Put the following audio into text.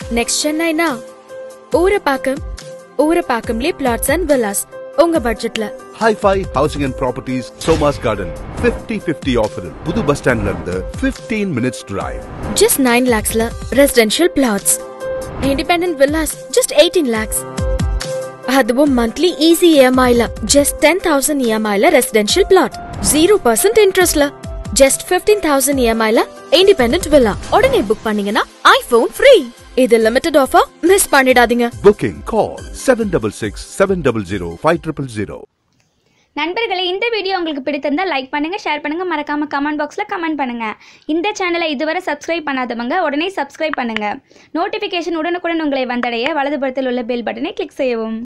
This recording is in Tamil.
நெக்ஸ்ட் சென்னைனா ஊரப்பாக்கம் ஊரப்பாக்கம்லே பிளாட்ஸ் அண்ட் வில்லாஸ் உங்க பட்ஜெட்ல Hi-Fi Housing and Properties, Soma's Garden. 50-50 offer. புது பஸ் ஸ்டாண்ட்ல இருந்து 15 minutes drive. ஜஸ்ட் நைன் லேக்ஸ்ல residential flats independent villas just eighteen lakes அதுவும் மந்த்லி ஈஸி இஎம்ஐல ஜஸ்ட் டென் தௌசண்ட் இஎம்ஐல ரெசிடென்ஷியல் பிளாட் ஜீரோ பர்சன்ட் இன்ட்ரெஸ்ட்ல ஜஸ்ட் பிப்டீன் தௌசண்ட் இஎம்ஐல இண்டிபெண்டன்ட் வில்லா உடனே புக் பண்ணீங்கன்னா ஐபோன் ஃப்ரீ இது லிமிடெட் ஆஃபர் மிஸ் பண்ணிடாதீங்க Booking, call 766-700-5000. நண்பர்களே இந்த வீடியோ உங்களுக்கு பிடித்திருந்தா லைக் பண்ணுங்க ஷேர் பண்ணுங்க மறக்காம கமெண்ட் பாக்ஸ்ல கமெண்ட் பண்ணுங்க இந்த சேனலை இதுவரை சப்ஸ்கிரைப் பண்ணாதவங்க உடனே சப்ஸ்கிரைப் பண்ணுங்க நோட்டிபிகேஷன் உடனுக்குடன் உங்களை வந்தடைய வலதுபுறத்தில் உள்ள பெல் பட்டனை கிளிக் செய்யவும்